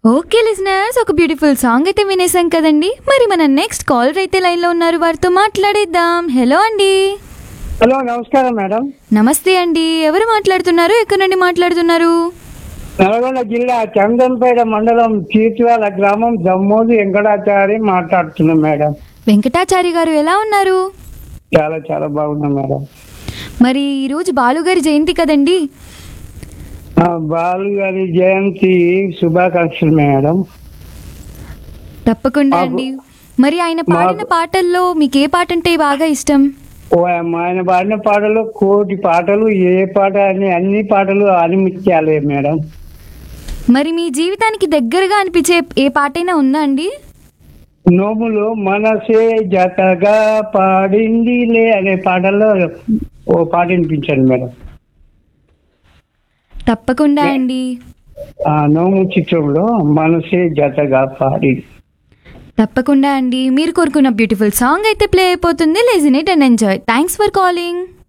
okay listeners ఒక beautiful song అయితే వినేసాం కదండి మరి మన నెక్స్ట్ కాలర్ అయితే లైన్లో ఉన్నారు వారితో మాట్లాడేద్దాం హలో అండి హలో నమస్కారం మేడం నమస్తే అండి ఎవరు మాట్లాడుతున్నారు ఎక్కడి నుండి మాట్లాడుతున్నారు నల్గొండ జిల్లా చందన్పేట మండలం చీచువాల గ్రామం జమ్మోదు వెంకటాచారి మాట్లాడుతున్నాం మేడం వెంకటాచారి గారు ఎలా ఉన్నారు చాలా చాలా బాగున్నాం మేడం మరి ఈరోజు బాలుగారి జయంతి కదండి ఆ, బాలు గారి జయంతి శుభాకాంక్షలు మేడం తప్పకుండా మాకు- అండి మరి ఆయన పాడిన మాకు- పాటల్లో మీకు ఏ పాట అంటే బాగా ఇష్టం ఓ అమ్మ, ఆయన పాడిన పాటలు కోటి పాటలు ఏ పాట అని అన్ని పాటలు అనిమిత్యాలే మేడం మరి మీ జీవితానికి దగ్గరగా అనిపించే ఏ పాటైనా ఉందా అండి నోములు మనసే జతగా పాడిందిలే అనే పాటల్లో ఓ పాట వినిపించాను మేడం తప్పకుండా అండి ఆ నోము చిత్రంలో మనసే జతగా పాడి తప్పకుండా అండి మీరు కోరుకున్న బ్యూటిఫుల్ సాంగ్ అయితే ప్లే అయిపోతుంది listen and enjoy thanks for calling